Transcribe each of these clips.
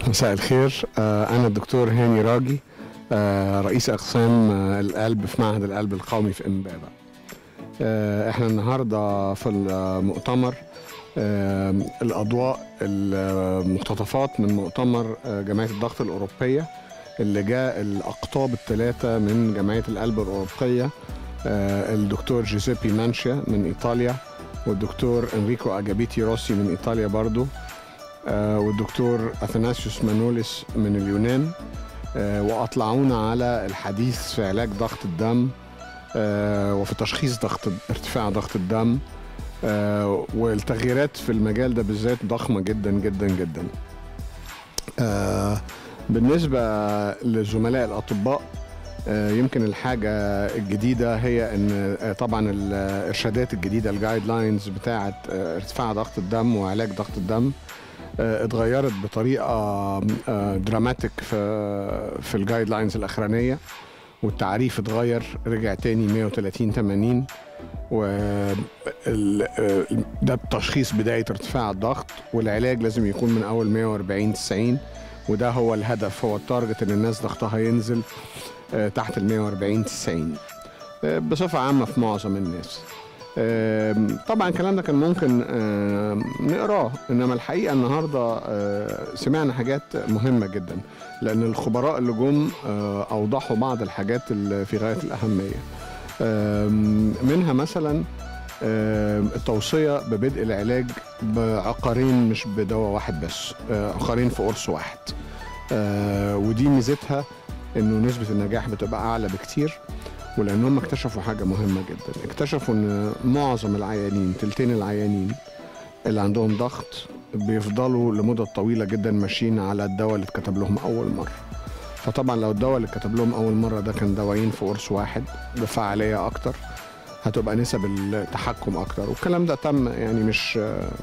مساء الخير آه، أنا الدكتور هاني راجي آه، رئيس أقسام آه، القلب في معهد القلب القومي في إمبابة آه، إحنا النهاردة في المؤتمر آه، الأضواء المقتطفات من مؤتمر آه، جمعية الضغط الأوروبية اللي جاء الأقطاب الثلاثة من جمعية القلب الأوروبية آه، الدكتور جيزيبي مانشيا من إيطاليا والدكتور انريكو اجابيتي روسي من ايطاليا برضو آه، والدكتور اثناسيوس مانوليس من اليونان آه، واطلعونا على الحديث في علاج ضغط الدم آه، وفي تشخيص ضغط ارتفاع ضغط الدم آه، والتغييرات في المجال ده بالذات ضخمه جدا جدا جدا آه، بالنسبه لزملاء الاطباء آه، يمكن الحاجة الجديدة هي ان آه، طبعا الارشادات الجديدة الجايد لاينز بتاعة آه، ارتفاع ضغط الدم وعلاج ضغط الدم آه، اتغيرت بطريقة دراماتيك في في الجايد لاينز الأخرانية والتعريف اتغير رجع تاني 130 80 و ال- آه، ده بتشخيص بداية ارتفاع الضغط والعلاج لازم يكون من أول 140 90 وده هو الهدف هو التارجت ان الناس ضغطها ينزل آه، تحت ال 140 90 آه، بصفة عامة في معظم الناس آم، طبعا الكلام ده كان ممكن آم، نقراه انما الحقيقه النهارده آه، سمعنا حاجات مهمه جدا لان الخبراء اللي جم آه، اوضحوا بعض الحاجات اللي في غايه الاهميه آم، منها مثلا آم، التوصيه ببدء العلاج بعقارين مش بدواء واحد بس آه، عقارين في قرص واحد آه، ودي ميزتها انه نسبه النجاح بتبقى اعلى بكتير ولان هم اكتشفوا حاجه مهمه جدا اكتشفوا ان معظم العيانين تلتين العيانين اللي عندهم ضغط بيفضلوا لمدة طويلة جدا ماشيين على الدواء اللي اتكتب لهم أول مرة فطبعا لو الدواء اللي اتكتب لهم أول مرة ده كان دوايين في قرص واحد بفعالية أكتر هتبقى نسب التحكم أكتر والكلام ده تم يعني مش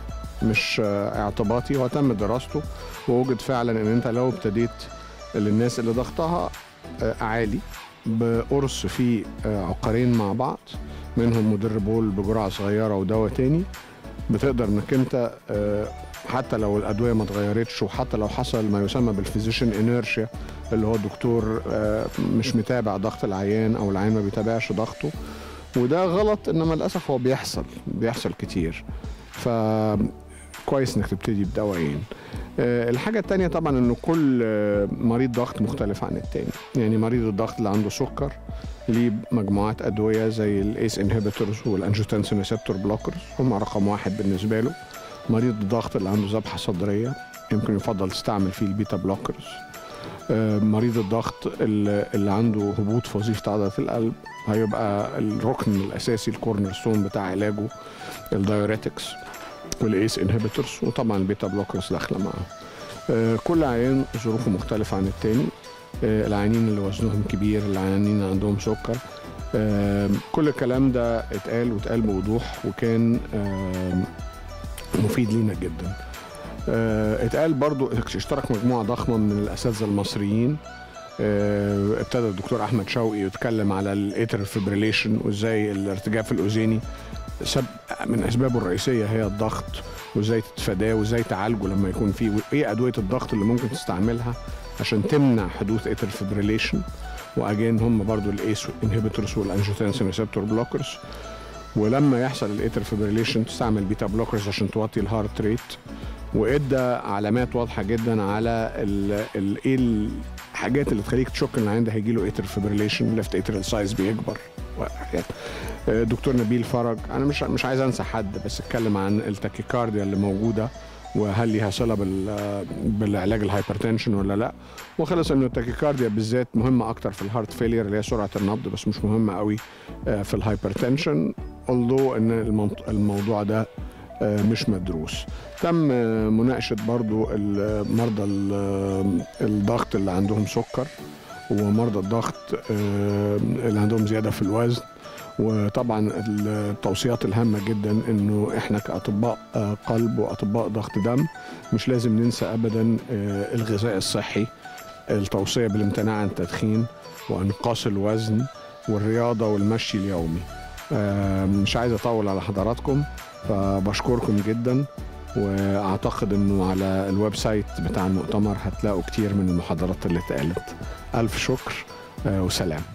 مش اعتباطي هو تم دراسته ووجد فعلا ان انت لو ابتديت للناس اللي ضغطها آه، عالي بقرص فيه آه، عقارين مع بعض منهم مدربول بجرعه صغيره ودواء تاني بتقدر انك انت آه، حتى لو الادويه ما اتغيرتش وحتى لو حصل ما يسمى بالفيزيشن انيرشيا اللي هو الدكتور آه، مش متابع ضغط العيان او العيان ما بيتابعش ضغطه وده غلط انما للاسف هو بيحصل بيحصل كتير ف كويس انك تبتدي بدوايين آه، الحاجة التانية طبعا ان كل آه، مريض ضغط مختلف عن التاني يعني مريض الضغط اللي عنده سكر ليه مجموعات ادوية زي الايس انهبيتورز والانجوتنسين ريسبتور بلوكرز هم رقم واحد بالنسبة له مريض الضغط اللي عنده ذبحة صدرية يمكن يفضل تستعمل فيه البيتا بلوكرز آه، مريض الضغط اللي اللي عنده هبوط في وظيفة عضلة القلب هيبقى الركن الأساسي الكورنر ستون بتاع علاجه الدايوريتكس والايس انهبيتورز وطبعا البيتا بلوكرز داخله معاهم آه، كل عيان ظروفه مختلفه عن التاني آه، العيانين اللي وزنهم كبير العيانين اللي عندهم سكر آه، كل الكلام ده اتقال واتقال بوضوح وكان آه، مفيد لينا جدا آه، اتقال برضو اشترك مجموعة ضخمة من الأساتذة المصريين آه، ابتدى الدكتور أحمد شوقي يتكلم على الاتر فيبريليشن وازاي الارتجاف الأذيني سب من أسبابه الرئيسية هي الضغط وازاي تتفاداه وازاي تعالجه لما يكون فيه وايه أدوية الضغط اللي ممكن تستعملها عشان تمنع حدوث اتر فيبريليشن واجين هم برضو الايس انهبيتورز والانجيوتنسين ريسبتور بلوكرز ولما يحصل الاتر فيبريليشن تستعمل بيتا بلوكرز عشان توطي الهارت ريت وادى علامات واضحه جدا على ال ال ايه الحاجات اللي تخليك تشك ان العيان ده هيجي له اتر فيبريليشن ليفت اتر سايز بيكبر وحاجات آه، دكتور نبيل فرج انا مش مش عايز انسى حد بس اتكلم عن التاكيكارديا اللي موجوده وهل ليها صله بال بالعلاج الهايبرتنشن ولا لا وخلص انه التاكيكارديا بالذات مهمه اكتر في الهارت فيلير اللي هي سرعه النبض بس مش مهمه قوي آه، في الهايبرتنشن although ان المنط- الموضوع ده آه، مش مدروس تم آه، مناقشة برضو ال- مرضى ال- الضغط اللي عندهم سكر ومرضى الضغط آه، اللي عندهم زيادة في الوزن وطبعا التوصيات الهامة جدا انه احنا كاطباء آه، قلب واطباء ضغط دم مش لازم ننسى ابدا آه، الغذاء الصحي التوصية بالامتناع عن التدخين وانقاص الوزن والرياضة والمشي اليومي آه، مش عايز اطول على حضراتكم فبشكركم جدا واعتقد انه على الويب سايت بتاع المؤتمر هتلاقوا كتير من المحاضرات اللي اتقالت الف شكر آه، وسلام